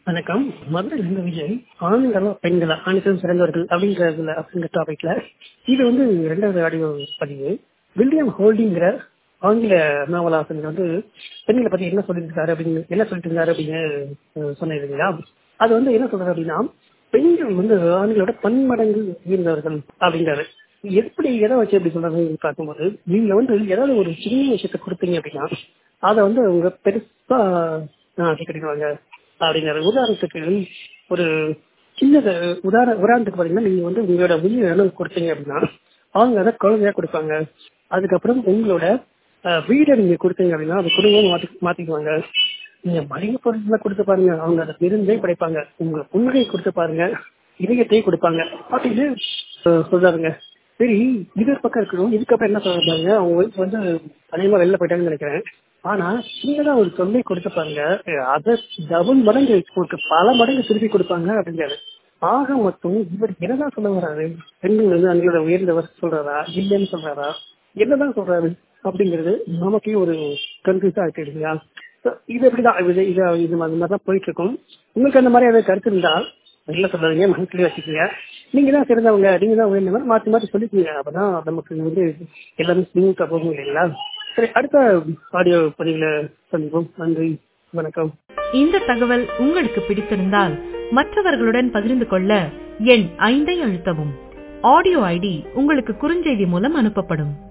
வணக்கம் மதுரை இந்த விஜய் ஆண்களா பெண்களா ஆணுக்கும் சிறந்தவர்கள் அப்படிங்கிறதுல அப்படிங்கிற டாபிக்ல இது வந்து ரெண்டாவது ஆடியோ பதிவு வில்லியம் ஹோல்டிங்கிற ஆங்கில நாவலாசிரியர் வந்து பெண்களை பத்தி என்ன சொல்லியிருக்காரு அப்படின்னு என்ன சொல்லிட்டு இருந்தாரு அப்படின்னு அஹ், சொன்னேன் இல்லைங்களா அது வந்து என்ன சொல்றாரு அப்படின்னா பெண்கள் வந்து ஆண்களோட பன்மடங்கு உயர்ந்தவர்கள் அப்படிங்கிறாரு எப்படி எதை வச்சு அப்படி சொல்றாங்கன்னு பார்க்கும்போது நீங்க வந்து ஏதாவது ஒரு சின்ன விஷயத்த கொடுத்தீங்க அப்படின்னா அதை வந்து அவங்க பெருசா கிடைக்குவாங்க அப்படிங்கிற உதாரணத்துக்கு ஒரு சின்னது உதாரண உதாரணத்துக்கு பாத்தீங்கன்னா நீங்க வந்து உங்களோட உயிர் இடம் கொடுத்தீங்க அப்படின்னா அவங்க அதை குழந்தையா கொடுப்பாங்க அதுக்கப்புறம் உங்களோட அஹ், வீடை நீங்க கொடுத்தீங்க அப்படின்னா அது குடும்பம் மாத்தி மாத்திக்குவாங்க நீங்க மளிகை பொருட்களை கொடுத்து பாருங்க அவங்க அதை விருந்தே படைப்பாங்க உங்க புன்னகை கொடுத்து பாருங்க இதயத்தை கொடுப்பாங்க அப்படின்னு அஹ், சொல்றாருங்க சரி இது ஒரு பக்கம் இருக்கணும் இதுக்கப்புறம் என்ன சொல்றாங்க அவங்க ஒய்ஃப் வந்து அதிகமா வெளில போயிட்டாங்கன்னு நினைக்கிறேன் ஆனா சின்னதா ஒரு சொல்லை கொடுத்து பாருங்க அதை டபுள் மடங்கு உங்களுக்கு பல மடங்கு திருப்பி கொடுப்பாங்க அப்படிங்கிறாரு ஆக மொத்தம் இவர் என்னதான் சொல்ல வர்றாரு பெண்கள் வந்து அவங்களோட உயர்ந்தவர் சொல்றாரா இல்லைன்னு சொல்றாரா என்னதான் சொல்றாரு அப்படிங்கிறது நமக்கே ஒரு கன்ஃபியூஸா இருக்கு இல்லையா So, இது எப்படிதான் இது இது இது மாதிரி தான் போயிட்டு இருக்கும் உங்களுக்கு அந்த மாதிரி ஏதாவது கருத்து இருந்தா வெளில சொல்லாதீங்க மனசுலயே வச்சுக்கோங்க நீங்க தான் சிறந்தவங்க நீங்க தான் உயர்ந்தவர் மாத்தி மாத்தி சொல்லிக்கோங்க அப்பதான் நமக்கு வந்து எல்லாமே ஸ்மூத்தா போகும் இல்லைங்களா சரி அடுத்த ஆடியோ பதிவுல சந்திப்போம் நன்றி வணக்கம் இந்த தகவல் உங்களுக்கு பிடித்திருந்தால் மற்றவர்களுடன் பகிர்ந்து கொள்ள எண் ஐந்தை அழுத்தவும் ஆடியோ ஐடி உங்களுக்கு குறுஞ்செய்தி மூலம் அனுப்பப்படும்